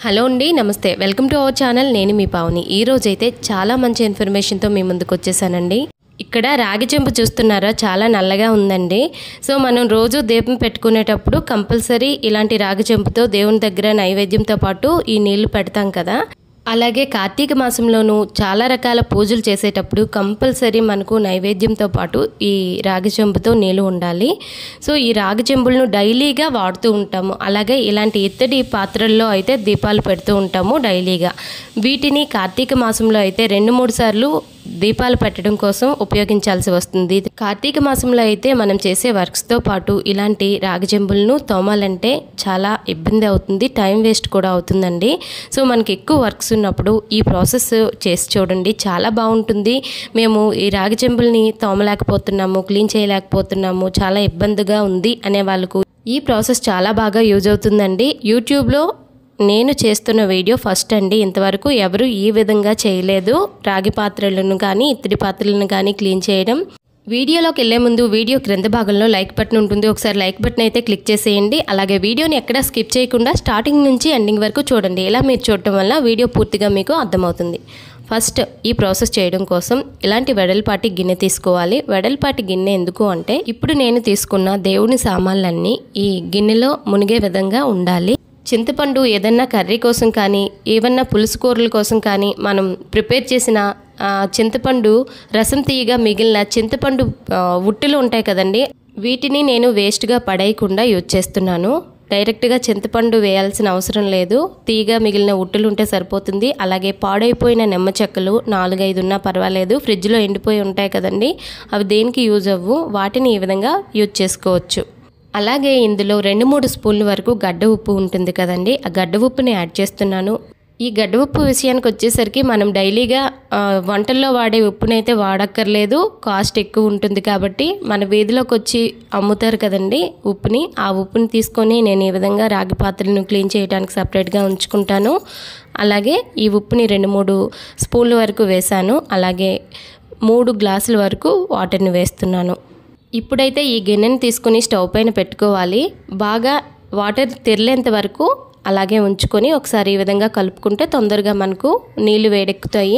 hello అండి నమస్తే welcome to our channel నేను మీ పావని ఈ రోజు అయితే చాలా మంచి ఇన్ఫర్మేషన్తో మీ ముందుకు వచ్చేసానండి ఇక్కడ రాగి చెంపు చూస్తున్నారా చాలా నల్లగా ఉందండి సో మనం రోజు దీపం పెట్టుకునేటప్పుడు కంపల్సరీ ఇలాంటి రాగి చెంపుతో దేవుని దగ్గర నైవేద్యంతో పాటు ఈ నీళ్లు పెడతాం కదా అలాగే కార్తీక మాసంలోనూ చాలా రకాల పూజలు చేసేటప్పుడు కంపల్సరీ మనకు నైవేద్యంతో పాటు ఈ రాగి చెంబుతో నీళ్ళు ఉండాలి సో ఈ రాగి చెంబులను డైలీగా వాడుతూ ఉంటాము అలాగే ఇలాంటి ఇత్తడి పాత్రల్లో అయితే దీపాలు పెడుతూ ఉంటాము డైలీగా వీటిని కార్తీక మాసంలో అయితే రెండు మూడు సార్లు దీపాలు పెట్టడం కోసం ఉపయోగించాల్సి వస్తుంది కార్తీక మాసంలో అయితే మనం చేసే వర్క్స్తో పాటు ఇలాంటి రాగి చెంబులను తోమాలంటే చాలా ఇబ్బంది అవుతుంది టైం వేస్ట్ కూడా అవుతుందండి సో మనకి ఎక్కువ వర్క్స్ ఉన్నప్పుడు ఈ ప్రాసెస్ చేసి చూడండి చాలా బాగుంటుంది మేము ఈ రాగి చెంబుల్ని తోమలేకపోతున్నాము క్లీన్ చేయలేకపోతున్నాము చాలా ఇబ్బందిగా ఉంది అనే వాళ్ళకు ఈ ప్రాసెస్ చాలా బాగా యూజ్ అవుతుందండి యూట్యూబ్లో నేను చేస్తున్న వీడియో ఫస్ట్ అండి ఇంతవరకు ఎవరు ఈ విధంగా చేయలేదు రాగి పాత్రలను కానీ ఇత్తడి పాత్రలను కానీ క్లీన్ చేయడం వీడియోలోకి వెళ్లే ముందు వీడియో క్రింద భాగంలో లైక్ బటన్ ఉంటుంది ఒకసారి లైక్ బటన్ అయితే క్లిక్ చేసేయండి అలాగే వీడియోని ఎక్కడ స్కిప్ చేయకుండా స్టార్టింగ్ నుంచి ఎండింగ్ వరకు చూడండి ఇలా మీరు చూడటం వల్ల వీడియో పూర్తిగా మీకు అర్థమవుతుంది ఫస్ట్ ఈ ప్రాసెస్ చేయడం కోసం ఇలాంటి వెడల్పాటి గిన్నె తీసుకోవాలి వెడల్పాటి గిన్నె ఎందుకు అంటే ఇప్పుడు నేను తీసుకున్న దేవుని సామాన్లన్నీ ఈ గిన్నెలో మునిగే విధంగా ఉండాలి చింతపండు ఏదన్నా కర్రీ కోసం కానీ ఏమన్నా పులుసు కూరల కోసం కానీ మనం ప్రిపేర్ చేసిన ఆ, చింతపండు రసం తీయగా మిగిలిన చింతపండు ఆ, ఉట్టులు ఉంటాయి కదండి వీటిని నేను వేస్ట్గా పడేయకుండా యూజ్ చేస్తున్నాను డైరెక్ట్గా చింతపండు వేయాల్సిన అవసరం లేదు తీగ మిగిలిన ఉట్టులు ఉంటే సరిపోతుంది అలాగే పాడైపోయిన నిమ్మ చెక్కలు నాలుగైదు ఉన్నా పర్వాలేదు ఫ్రిడ్జ్లో ఎండిపోయి ఉంటాయి కదండి అవి దేనికి యూజ్ అవ్వు వాటిని ఈ విధంగా యూజ్ చేసుకోవచ్చు అలాగే ఇందులో రెండు మూడు స్పూన్ల వరకు గడ్డ ఉప్పు ఉంటుంది కదండి ఆ గడ్డ ఉప్పుని యాడ్ చేస్తున్నాను ఈ గడ్డ ఉప్పు విషయానికి వచ్చేసరికి మనం డైలీగా ఆ, వంటల్లో వాడే ఉప్పునైతే వాడక్కర్లేదు కాస్ట్ ఎక్కువ ఉంటుంది కాబట్టి మన వీధిలోకి వచ్చి అమ్ముతారు కదండి ఉప్పుని ఆ ఉప్పుని తీసుకొని నేను ఈ విధంగా రాగి పాత్రలను క్లీన్ చేయడానికి సపరేట్గా ఉంచుకుంటాను అలాగే ఈ ఉప్పుని రెండు మూడు స్పూన్ల వరకు వేశాను అలాగే మూడు గ్లాసుల వరకు వాటర్ని వేస్తున్నాను ఇప్పుడైతే ఈ గిన్నెని తీసుకుని స్టవ్ పైన పెట్టుకోవాలి బాగా వాటర్ తెరలేంత వరకు అలాగే ఉంచుకొని ఒకసారి ఈ విధంగా కలుపుకుంటే తొందరగా మనకు నీళ్లు వేడెక్కుతాయి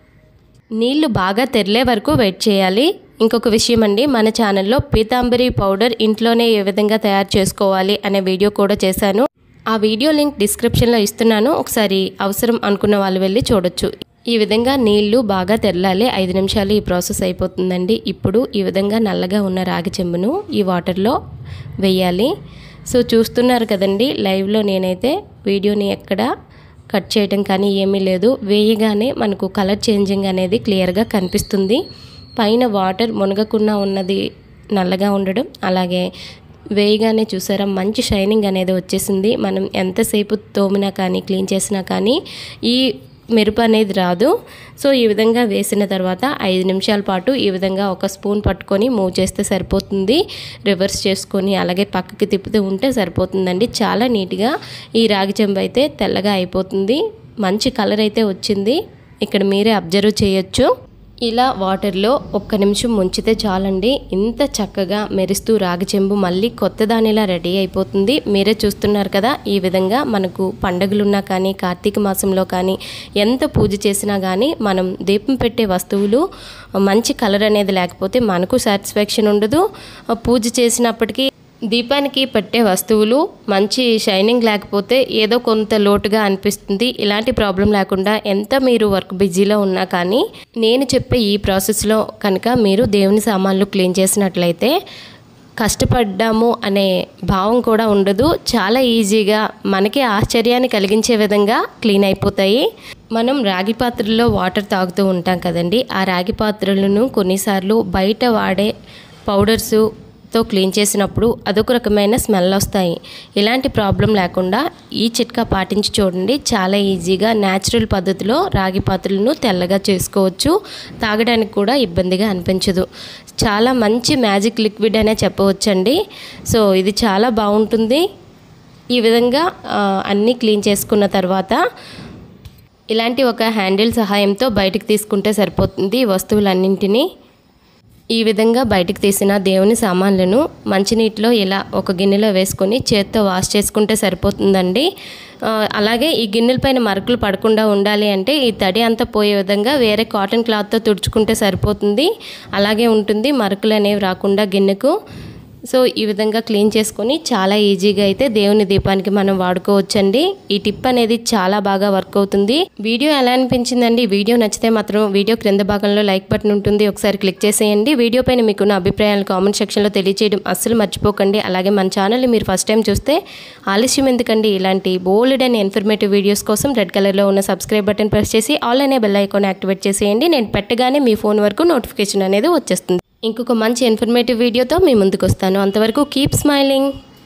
నీళ్లు బాగా తెరలే వరకు వెయిట్ చేయాలి ఇంకొక విషయం అండి మన ఛానల్లో పీతాంబరి పౌడర్ ఇంట్లోనే ఏ విధంగా తయారు చేసుకోవాలి అనే వీడియో కూడా చేశాను ఆ వీడియో లింక్ డిస్క్రిప్షన్లో ఇస్తున్నాను ఒకసారి అవసరం అనుకున్న వాళ్ళు వెళ్ళి చూడొచ్చు ఈ విధంగా నీళ్లు బాగా తెరలాలి ఐదు నిమిషాలు ఈ ప్రాసెస్ అయిపోతుందండి ఇప్పుడు ఈ విధంగా నల్లగా ఉన్న రాగి చెంబును ఈ వాటర్లో వేయాలి సో చూస్తున్నారు కదండి లైవ్లో నేనైతే వీడియోని ఎక్కడ కట్ చేయడం కానీ ఏమీ లేదు వేయగానే మనకు కలర్ చేంజింగ్ అనేది క్లియర్గా కనిపిస్తుంది పైన వాటర్ మునగకుండా ఉన్నది నల్లగా ఉండడం అలాగే వేయగానే చూసారా మంచి షైనింగ్ అనేది వచ్చేసింది మనం ఎంతసేపు తోమినా కానీ క్లీన్ చేసినా కానీ ఈ మెరుపు అనేది రాదు సో ఈ విధంగా వేసిన తర్వాత ఐదు నిమిషాల పాటు ఈ విధంగా ఒక స్పూన్ పట్టుకొని మూవ్ చేస్తే సరిపోతుంది రివర్స్ చేసుకొని అలాగే పక్కకి తిప్పుతూ ఉంటే సరిపోతుందండి చాలా నీట్గా ఈ రాగి చెంబు అయితే తెల్లగా అయిపోతుంది మంచి కలర్ అయితే వచ్చింది ఇక్కడ మీరే అబ్జర్వ్ చేయొచ్చు ఇలా వాటర్లో ఒక్క నిమిషం ముంచితే చాలండి ఇంత చక్కగా మెరుస్తూ రాగి చెంబు మళ్ళీ కొత్త దానిలా రెడీ అయిపోతుంది మీరే చూస్తున్నారు కదా ఈ విధంగా మనకు పండగలున్నా కానీ కార్తీక మాసంలో కానీ ఎంత పూజ చేసినా కానీ మనం దీపం పెట్టే వస్తువులు మంచి కలర్ అనేది లేకపోతే మనకు సాటిస్ఫాక్షన్ ఉండదు పూజ చేసినప్పటికీ దీపానికి పెట్టే వస్తువులు మంచి షైనింగ్ లేకపోతే ఏదో కొంత లోటుగా అనిపిస్తుంది ఇలాంటి ప్రాబ్లం లేకుండా ఎంత మీరు వర్క్ బిజీలో ఉన్నా కానీ నేను చెప్పే ఈ ప్రాసెస్లో కనుక మీరు దేవుని సామాన్లు క్లీన్ చేసినట్లయితే కష్టపడ్డాము అనే భావం కూడా ఉండదు చాలా ఈజీగా మనకి ఆశ్చర్యాన్ని కలిగించే విధంగా క్లీన్ అయిపోతాయి మనం రాగి పాత్రల్లో వాటర్ తాగుతూ ఉంటాం కదండి ఆ రాగి పాత్రలను కొన్నిసార్లు బయట వాడే పౌడర్సు తో క్లీన్ చేసినప్పుడు అదొక రకమైన స్మెల్ వస్తాయి ఇలాంటి ప్రాబ్లం లేకుండా ఈ చిట్కా పాటించి చూడండి చాలా ఈజీగా న్యాచురల్ పద్ధతిలో రాగి పాత్రలను తెల్లగా చేసుకోవచ్చు తాగడానికి కూడా ఇబ్బందిగా అనిపించదు చాలా మంచి మ్యాజిక్ లిక్విడ్ అనే చెప్పవచ్చండి సో ఇది చాలా బాగుంటుంది ఈ విధంగా ఆ, అన్నీ క్లీన్ చేసుకున్న తర్వాత ఇలాంటి ఒక హ్యాండిల్ సహాయంతో బయటకు తీసుకుంటే సరిపోతుంది ఈ వస్తువులన్నింటినీ ఈ విధంగా బయటికి తీసిన దేవుని సామాన్లను మంచినీటిలో ఇలా ఒక గిన్నెలో వేసుకొని చేత్తో వాష్ చేసుకుంటే సరిపోతుందండి ఆ, అలాగే ఈ గిన్నెల పైన మరకలు పడకుండా ఉండాలి అంటే ఈ తడి అంతా పోయే విధంగా వేరే కాటన్ క్లాత్తో తుడుచుకుంటే సరిపోతుంది అలాగే ఉంటుంది మరకలు అనేవి రాకుండా గిన్నెకు సో ఈ విధంగా క్లీన్ చేసుకొని చాలా ఈజీగా అయితే దేవుని దీపానికి మనం వాడుకోవచ్చండి ఈ టిప్ అనేది చాలా బాగా వర్క్ అవుతుంది వీడియో ఎలా అనిపించిందండి వీడియో నచ్చితే మాత్రం వీడియో క్రింద భాగంలో లైక్ బటన్ ఉంటుంది ఒకసారి క్లిక్ చేసేయండి వీడియో పైన మీకున్న అభిప్రాయాలు కామెంట్ సెక్షన్లో తెలియజేయడం అస్సలు మర్చిపోకండి అలాగే మన ఛానల్ని మీరు ఫస్ట్ టైం చూస్తే ఆలస్యం ఎందుకండి ఇలాంటి బోల్డ్ అండ్ ఇన్ఫర్మేటివ్ వీడియోస్ కోసం రెడ్ కలర్లో ఉన్న సబ్స్క్రైబ్ బటన్ ప్రెస్ చేసి ఆల్ అనే బెల్ ఐకాన్ యాక్టివేట్ చేసేయండి నేను పెట్టగానే మీ ఫోన్ వరకు నోటిఫికేషన్ అనేది వచ్చేస్తుంది ఇంకొక మంచి ఇన్ఫర్మేటివ్ వీడియోతో మీ ముందుకు వస్తాను అంతవరకు కీప్ స్మైలింగ్